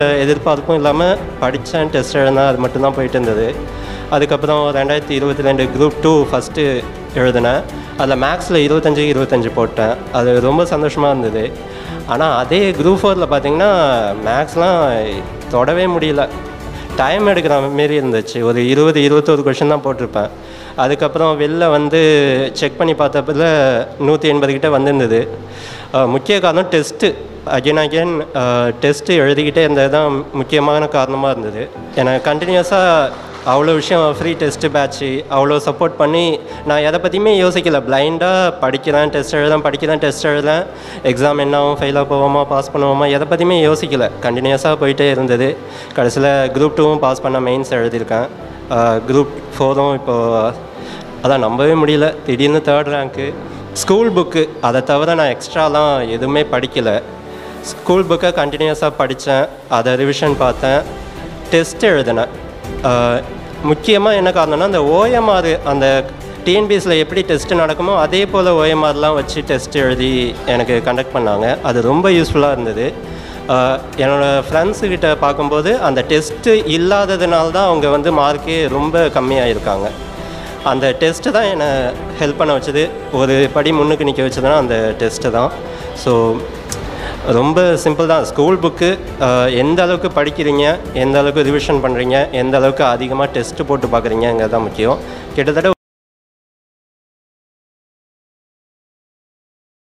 எதிர்பார்ப்பும் இல்லாமல் படித்தேன் டெஸ்ட் எழுதினேன் அது மட்டும்தான் போயிட்டு இருந்தது அதுக்கப்புறம் ரெண்டாயிரத்தி இருபத்தி ரெண்டு குரூப் டூ ஃபஸ்ட்டு எழுதினேன் அதில் மேக்ஸில் இருபத்தஞ்சு இருபத்தஞ்சு போட்டேன் அது ரொம்ப சந்தோஷமாக இருந்தது ஆனால் அதே குரூப் ஃபோரில் பார்த்தீங்கன்னா மேக்ஸ்லாம் தொடவே முடியல டைம் எடுக்கிற மாரி இருந்துச்சு ஒரு இருபது இருபத்தோரு கொஷின் தான் போட்டிருப்பேன் அதுக்கப்புறம் வெளில வந்து செக் பண்ணி பார்த்தப்பல நூற்றி எண்பது கிட்ட வந்திருந்தது அஹ் முக்கிய காரணம் டெஸ்ட்டு அகைன் அகைன் டெஸ்ட்டு எழுதிக்கிட்டே இருந்தது தான் முக்கியமான காரணமாக இருந்தது எனக்கு கண்டினியூஸாக அவ்வளோ விஷயம் ஃப்ரீ டெஸ்ட்டு பேட்ச்சு அவ்வளோ சப்போர்ட் பண்ணி நான் எதை பற்றியுமே யோசிக்கல பிளைண்டாக படிக்கிறேன் டெஸ்ட் எழுதேன் படிக்கிறேன் டெஸ்ட் எழுதேன் எக்ஸாம் என்ன ஆகும் ஃபெயிலாக போவோமா பாஸ் பண்ணுவோமா எதை பற்றியுமே யோசிக்கல கண்டினியூஸாக போயிட்டே இருந்தது கடைசியில் குரூப் டூவும் பாஸ் பண்ண மெயின்ஸ் எழுதியிருக்கேன் குரூப் ஃபோரும் இப்போது அதான் நம்பவே முடியல திடீர்னு தேர்ட் ரேங்க்கு ஸ்கூல் புக்கு அதை தவிர நான் எக்ஸ்ட்ராலாம் எதுவுமே படிக்கலை ஸ்கூல் புக்கை கண்டினியூஸாக படித்தேன் அதை ரிவிஷன் பார்த்தேன் டெஸ்ட் எழுதினேன் முக்கியமாக என்ன காரணம்னா அந்த ஓஎம்ஆர் அந்த டிஎன்பிஎஸ்சில் எப்படி டெஸ்ட்டு நடக்குமோ அதே போல் ஓஎம்ஆர்லாம் வச்சு டெஸ்ட் எழுதி எனக்கு கண்டக்ட் பண்ணாங்க அது ரொம்ப யூஸ்ஃபுல்லாக இருந்தது ஆஹ் என்னோடய ஃப்ரெண்ட்ஸுக்கிட்ட பார்க்கும்போது அந்த டெஸ்ட்டு இல்லாததுனால தான் அவங்க வந்து மார்க்கே ரொம்ப கம்மியாக இருக்காங்க அந்த டெஸ்ட்டு தான் என்னை ஹெல்ப் பண்ண வச்சது ஒரு படி முன்னுக்கு நிற்க வச்சதுன்னா அந்த டெஸ்ட்டு தான் ஸோ ரொம்ப சிம்பிள் தான் ஸ்கூல் புக்கு எந்த அளவுக்கு படிக்கிறீங்க எந்த அளவுக்கு ரிவிஷன் பண்ணுறீங்க எந்த அளவுக்கு அதிகமாக டெஸ்ட்டு போட்டு பார்க்குறீங்கிறது தான் முக்கியம் கிட்டத்தட்ட